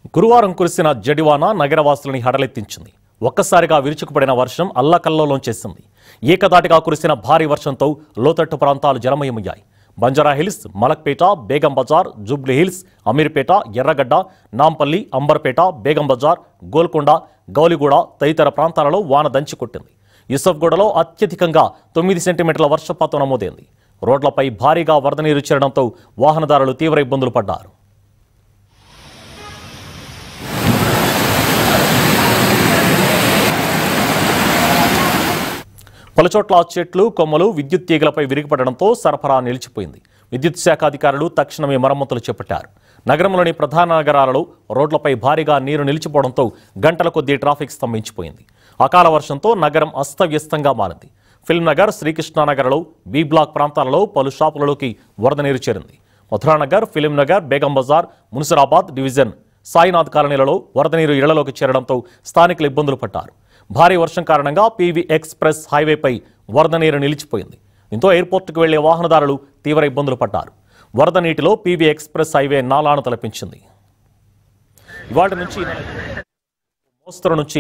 గురువారం కురిసిన జడివాన నగరవాసులని హడలెత్తించింది ఒక్కసారిగా విరుచుకుపడిన వర్షం అల్లకల్లోలం చేసింది ఏకదాటిగా కురిసిన భారీ వర్షంతో లోతట్టు ప్రాంతాలు జలమయమయ్యాయి Banjara Hills Malakpet Begum Bazaar Jubilee Hills Ameerpet Erragadda Nampally Amberpet Begum Bazar Golconda Gowliguda తదితర ప్రాంతాలలో వాన దంచి కొట్టింది యూసఫ్గూడలో అత్యధికంగా తొమ్మిది సెంటీమీటర్ల వర్షపాతం నమోదైంది రోడ్లపై భారీగా వరద నీరు చేరడంతో వాహనదారులు తీవ్ర ఇబ్బందులు పడ్డారు పలుచోట్ల చెట్లు కొమ్మలు విద్యుత్ తీగలపై విరిగిపడడంతో సరఫరా నిలిచిపోయింది విద్యుత్ శాఖ అధికారులు తక్షణమే మరమ్మతులు చేపట్టారు నగరంలోని ప్రధాన నగరాలలో రోడ్లపై భారీగా నీరు నిలిచిపోవడంతో గంటల కొద్దీ ట్రాఫిక్ స్తంభించిపోయింది అకాల వర్షంతో నగరం అస్తవ్యస్తంగా మారింది ఫిల్మ్ నగర్ శ్రీకృష్ణానగర్లో బి బ్లాక్ ప్రాంతాలలో పలు షాపులలోకి వరద నీరు చేరింది మథురానగర్ ఫిలిం నగర్ బేగం బజార్ మున్సిరాబాద్ డివిజన్ సాయినాథ్ కాలనీలలో వరద నీరు ఇళ్లలోకి చేరడంతో స్థానికులు ఇబ్బందులు పడ్డారు భారీ వర్షం కారణంగా పీవీ ఎక్స్ప్రెస్ హైవేపై వరద నీరు నిలిచిపోయింది దీంతో ఎయిర్పోర్టుకు వెళ్లే వాహనదారులు తీవ్ర ఇబ్బందులు పడ్డారు వరద నీటిలో పీవీ ఎక్స్ప్రెస్ హైవే నాలాను తలపించింది ఇవాటి నుంచి మోస్తరు నుంచి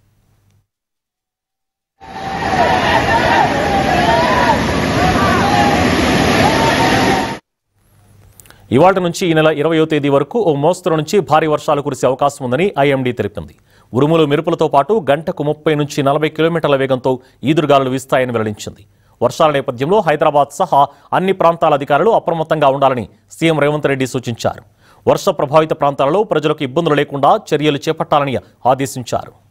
ఇవాళ నుంచి ఈ నెల ఇరవయో తేదీ వరకు ఓ మోస్తరు నుంచి భారీ వర్షాలు కురిసే అవకాశం ఉందని ఐఎండీ తెలిపింది ఉరుములు మెరుపులతో పాటు గంటకు ముప్పై నుంచి నలభై కిలోమీటర్ల వేగంతో ఈదురుగాలులు వీస్తాయని వెల్లడించింది వర్షాల నేపథ్యంలో హైదరాబాద్ సహా అన్ని ప్రాంతాల అధికారులు అప్రమత్తంగా ఉండాలని సీఎం రేవంత్ రెడ్డి సూచించారు వర్ష ప్రభావిత ప్రాంతాలలో ప్రజలకు ఇబ్బందులు లేకుండా చర్యలు చేపట్టాలని ఆదేశించారు